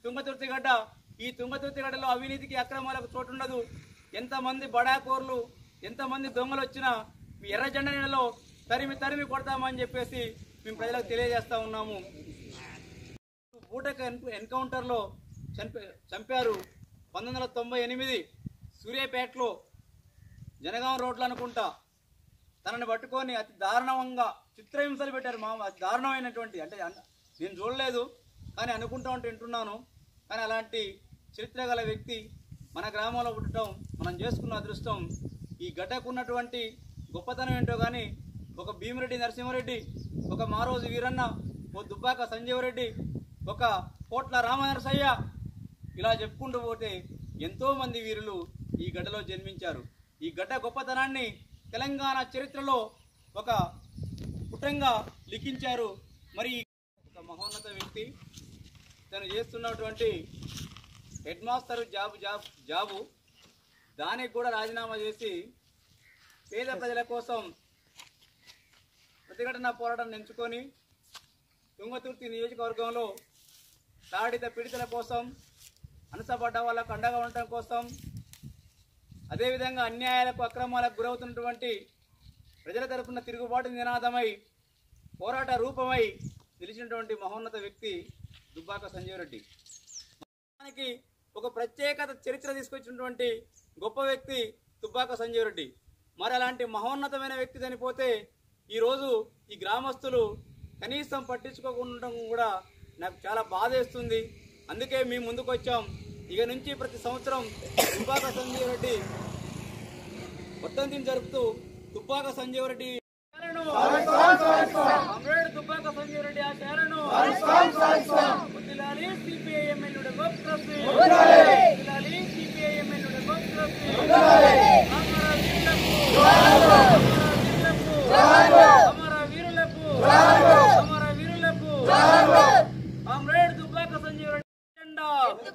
తుంగతుర్తి గడ్డ ఈ తుంగతుర్తి గడ్డలో అవినీతికి అక్రమాలకు చోటు ఉండదు ఎంతమంది బడాకోర్లు ఎంతమంది దొంగలు వచ్చినా మీ ఎర్ర జెండా నీడలో తరిమి తరిమి కొడతామని చెప్పేసి మేము ప్రజలకు తెలియజేస్తా ఉన్నాము బూటక ఎన్కౌంటర్లో చంపే చంపారు పంతొమ్మిది వందల తొంభై ఎనిమిది సూర్యాపేటలో జనగాం రోడ్లు అనుకుంటా తనని పట్టుకొని అతి దారుణంగా చిత్రహింసలు పెట్టారు మా అతి దారుణమైనటువంటి అంటే అన్- నేను చూడలేదు కానీ అనుకుంటా ఉంటే వింటున్నాను కానీ అలాంటి చరిత్ర గల వ్యక్తి మన గ్రామంలో పుట్టడం మనం చేసుకున్న అదృష్టం ఈ గడ్డకు ఉన్నటువంటి గొప్పతనం ఏంటో కానీ ఒక భీమిరెడ్డి నరసింహారెడ్డి ఒక మారోజు వీరన్న ఓ దుబ్బాక సంజీవరెడ్డి ఒక కోట్ల రామనరసయ్య ఇలా చెప్పుకుంటూ పోతే ఎంతో మంది వీరులు ఈ గడ్డలో జన్మించారు ఈ గడ్డ గొప్పతనాన్ని తెలంగాణ చరిత్రలో ఒక పుటంగా లిఖించారు మరి ఈ ఒక మహోన్నత వ్యక్తి తను చేస్తున్నటువంటి head master job job job దానికి కూడా రాజీనామా చేసి పేద ప్రజల కోసం ప్రతిఘటన పోరాటం ఎంచుకొని తుంగతుర్తి నియోజకవర్గంలో తాడిత పీడితుల కోసం అనసపడ్డ వాళ్ళకు అండగా ఉండటం కోసం అదేవిధంగా అన్యాయాలకు అక్రమాలకు గురవుతున్నటువంటి ప్రజల తరపున తిరుగుబాటు నినాదమై పోరాట రూపమై నిలిచినటువంటి మహోన్నత వ్యక్తి దుబ్బాక సంజీవ్ రెడ్డి దానికి ఒక ప్రత్యేకత చరిత్ర తీసుకొచ్చినటువంటి గొప్ప వ్యక్తి దుబ్బాక సంజీవ్ రెడ్డి మరి అలాంటి మహోన్నతమైన వ్యక్తి చనిపోతే ఈరోజు ఈ గ్రామస్తులు కనీసం పట్టించుకోకుండా ఉండడం కూడా నాకు చాలా బాధేస్తుంది అందుకే మేము ముందుకు వచ్చాం ఇక నుంచి ప్రతి సంవత్సరం దుబ్బాక సంజీవ్ రెడ్డి వర్ధంతిని జరుపుతూ దుబ్బాక సంజీవ్ రెడ్డి కామ్రేడ్ దుబ్బాక సంజీవ్ రెడ్డి ఆశయాలను వదిలాలి సిపిఐ ఎమ్మెల్యేల గొప్పసి వదిలాలి సిపిఐ ఎమ్మెల్యేల గొప్పసి అమర వీరులకు అమర వీరులకు కామ్రేడ్ దుబ్బాక సంజీవ్ రెడ్డి జెండా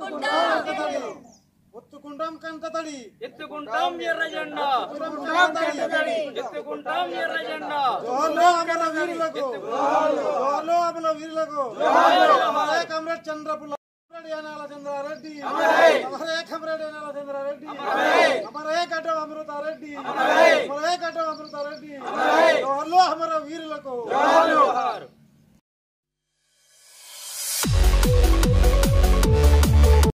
ఒత్తుకుంటాం కంటతడి ఎత్తుకుంటాం ఎర్ర జెండా ఎత్తుకుంటాం ఎర్ర జెండా జోహార్లో అమర వీరులకు జోహార్లో అమర వీరులకు అమరే కమరేడ్ చంద్రపుల్ల అమరే యానాల చంద్రారెడ్డి అమరే కమరేడ్ యానాల